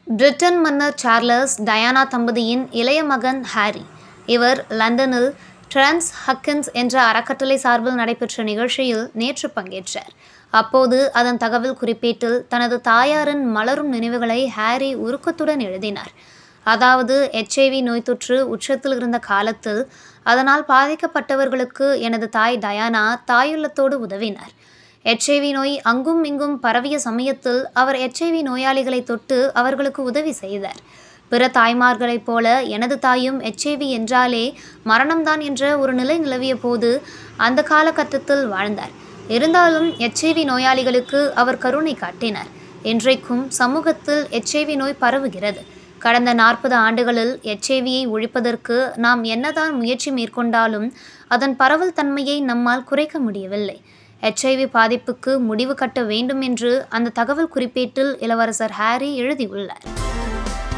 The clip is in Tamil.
பிரிட்டன் மன்னர் சார்லஸ் டயானா தம்பதியின் இளைய மகன் ஹாரி இவர் லண்டனில் டிரான்ஸ் ஹக்கின்ஸ் என்ற அறக்கட்டளை சார்பில் நடைபெற்ற நிகழ்ச்சியில் நேற்று பங்கேற்றார் அப்போது அதன் தகவல் குறிப்பேட்டில் தனது தாயாரின் மலரும் நினைவுகளை ஹாரி உருக்கத்துடன் எழுதினார் அதாவது எச்ஐவி நோய் தொற்று உச்சத்தில் இருந்த காலத்தில் அதனால் பாதிக்கப்பட்டவர்களுக்கு எனது தாய் டயானா தாயுள்ளத்தோடு உதவினார் எச்ஐவி நோய் அங்கும் இங்கும் பரவிய சமயத்தில் அவர் எச்ஐவி நோயாளிகளை தொட்டு அவர்களுக்கு உதவி செய்தார் பிற தாய்மார்களைப் போல எனது தாயும் எச்ஐவி என்றாலே மரணம்தான் என்ற ஒரு நிலை நிலவிய போது அந்த காலகட்டத்தில் வாழ்ந்தார் இருந்தாலும் எச்ஐவி நோயாளிகளுக்கு அவர் கருணை காட்டினார் இன்றைக்கும் சமூகத்தில் எச்ஐவி நோய் பரவுகிறது கடந்த நாற்பது ஆண்டுகளில் எச்ஐவியை ஒழிப்பதற்கு நாம் என்னதான் முயற்சி மேற்கொண்டாலும் அதன் பரவல் தன்மையை நம்மால் குறைக்க முடியவில்லை எச்ஐவி பாதிப்புக்கு முடிவு கட்ட வேண்டும் என்று அந்த தகவல் குறிப்பேட்டில் இளவரசர் ஹாரி எழுதியுள்ளார்